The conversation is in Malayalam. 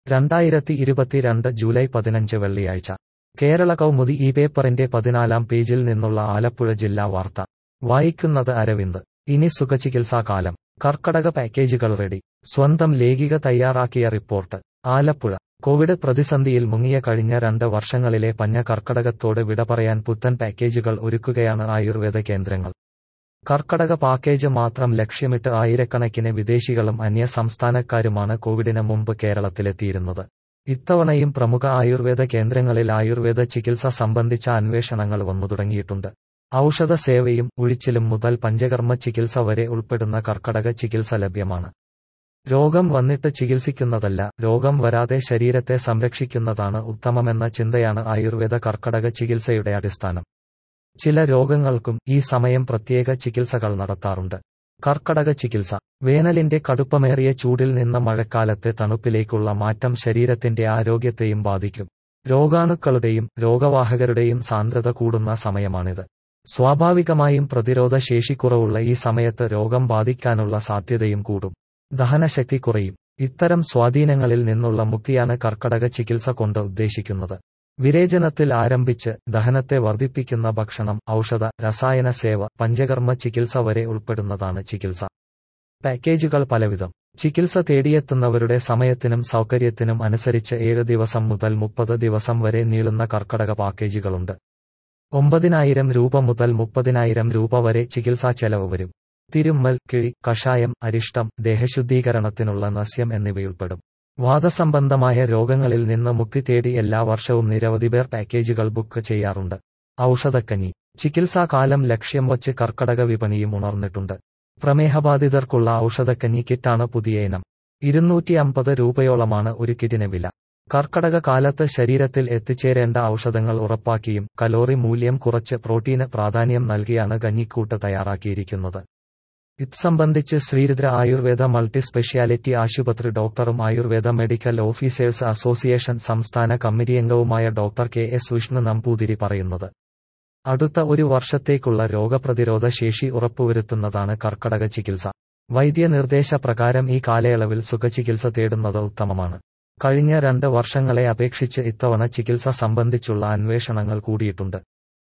രണ്ടായിരത്തി ഇരുപത്തിരണ്ട് ജൂലൈ പതിനഞ്ച് വെള്ളിയാഴ്ച കേരള കൗമുദി ഈ പേപ്പറിന്റെ പതിനാലാം പേജിൽ നിന്നുള്ള ആലപ്പുഴ ജില്ലാ വാർത്ത വായിക്കുന്നത് അരവിന്ദ് ഇനി സുഖചികിത്സാകാലം കർക്കടക പാക്കേജുകൾ റെഡി സ്വന്തം ലേഖിക തയ്യാറാക്കിയ റിപ്പോർട്ട് ആലപ്പുഴ കോവിഡ് പ്രതിസന്ധിയിൽ മുങ്ങിയ കഴിഞ്ഞ രണ്ട് വർഷങ്ങളിലെ പഞ്ഞ കർക്കടകത്തോട് വിട പറയാൻ പുത്തൻ പാക്കേജുകൾ ഒരുക്കുകയാണ് ആയുർവേദ കേന്ദ്രങ്ങൾ കർക്കടക പാക്കേജ് മാത്രം ലക്ഷ്യമിട്ട് ആയിരക്കണക്കിന് വിദേശികളും അന്യ സംസ്ഥാനക്കാരുമാണ് കോവിഡിന് മുമ്പ് കേരളത്തിലെത്തിയിരുന്നത് ഇത്തവണയും പ്രമുഖ ആയുർവേദ കേന്ദ്രങ്ങളിൽ ആയുർവേദ ചികിത്സ സംബന്ധിച്ച അന്വേഷണങ്ങൾ വന്നു തുടങ്ങിയിട്ടുണ്ട് ഔഷധ സേവയും ഉഴിച്ചിലും മുതൽ പഞ്ചകർമ്മ ചികിത്സ വരെ ഉൾപ്പെടുന്ന കർക്കടക ചികിത്സ ലഭ്യമാണ് രോഗം വന്നിട്ട് ചികിത്സിക്കുന്നതല്ല രോഗം വരാതെ ശരീരത്തെ സംരക്ഷിക്കുന്നതാണ് ഉത്തമമെന്ന ചിന്തയാണ് ആയുർവേദ കർക്കടക ചികിത്സയുടെ അടിസ്ഥാനം ചില രോഗങ്ങൾക്കും ഈ സമയം പ്രത്യേക ചികിത്സകൾ നടത്താറുണ്ട് കർക്കടക ചികിത്സ വേനലിന്റെ കടുപ്പമേറിയ ചൂടിൽ നിന്ന് മഴക്കാലത്തെ തണുപ്പിലേക്കുള്ള മാറ്റം ശരീരത്തിന്റെ ആരോഗ്യത്തെയും ബാധിക്കും രോഗാണുക്കളുടെയും രോഗവാഹകരുടെയും സാന്ദ്രത കൂടുന്ന സമയമാണിത് സ്വാഭാവികമായും പ്രതിരോധ ശേഷിക്കുറവുള്ള ഈ സമയത്ത് രോഗം ബാധിക്കാനുള്ള സാധ്യതയും കൂടും ദഹനശക്തി കുറയും ഇത്തരം സ്വാധീനങ്ങളിൽ നിന്നുള്ള മുക്തിയാണ് കർക്കടക ചികിത്സ കൊണ്ട് ഉദ്ദേശിക്കുന്നത് വിരേചനത്തിൽ ആരംഭിച്ച് ദഹനത്തെ വർദ്ധിപ്പിക്കുന്ന ഭക്ഷണം ഔഷധ രസായന സേവ പഞ്ചകർമ്മ ചികിത്സ വരെ ഉൾപ്പെടുന്നതാണ് ചികിത്സ പാക്കേജുകൾ പലവിധം ചികിത്സ തേടിയെത്തുന്നവരുടെ സമയത്തിനും സൗകര്യത്തിനും അനുസരിച്ച് ഏഴ് ദിവസം മുതൽ മുപ്പത് ദിവസം വരെ നീളുന്ന കർക്കടക പാക്കേജുകളുണ്ട് ഒമ്പതിനായിരം രൂപ മുതൽ മുപ്പതിനായിരം രൂപ വരെ ചികിത്സാ ചെലവ് വരും തിരുമ്മൽ കിഴി കഷായം അരിഷ്ടം ദേഹശുദ്ധീകരണത്തിനുള്ള നസ്യം എന്നിവയുൾപ്പെടും വാദസംബന്ധമായ രോഗങ്ങളിൽ നിന്ന് മുക്തി തേടി എല്ലാ വർഷവും നിരവധി പേർ പാക്കേജുകൾ ബുക്ക് ചെയ്യാറുണ്ട് ഔഷധക്കഞ്ഞി ചികിത്സാകാലം ലക്ഷ്യം വച്ച് കർക്കടക വിപണിയും ഉണർന്നിട്ടുണ്ട് പ്രമേഹബാധിതർക്കുള്ള ഔഷധക്കഞ്ഞി കിറ്റാണ് പുതിയ ഇനം ഇരുന്നൂറ്റി അമ്പത് രൂപയോളമാണ് ഒരു കിറ്റിന് വില കർക്കടക കാലത്ത് ശരീരത്തിൽ എത്തിച്ചേരേണ്ട ഔഷധങ്ങൾ ഉറപ്പാക്കിയും കലോറി മൂല്യം കുറച്ച് പ്രോട്ടീന് പ്രാധാന്യം നൽകിയാണ് കഞ്ഞിക്കൂട്ട് തയ്യാറാക്കിയിരിക്കുന്നത് ഇത് സംബന്ധിച്ച് ശ്രീരുദ്ര ആയുർവേദ മൾട്ടി സ്പെഷ്യാലിറ്റി ആശുപത്രി ഡോക്ടറും ആയുർവേദ മെഡിക്കൽ ഓഫീസേഴ്സ് അസോസിയേഷൻ സംസ്ഥാന കമ്മിറ്റി അംഗവുമായ doctor K S Vishnu Namboothiri പറയുന്നത് അടുത്ത ഒരു വർഷത്തേക്കുള്ള രോഗപ്രതിരോധ ശേഷി ഉറപ്പുവരുത്തുന്നതാണ് കർക്കടക ചികിത്സ വൈദ്യനിർദ്ദേശപ്രകാരം ഈ കാലയളവിൽ സുഖചികിത്സ തേടുന്നത് ഉത്തമമാണ് കഴിഞ്ഞ രണ്ട് വർഷങ്ങളെ അപേക്ഷിച്ച് ഇത്തവണ ചികിത്സ സംബന്ധിച്ചുള്ള അന്വേഷണങ്ങൾ കൂടിയിട്ടുണ്ട്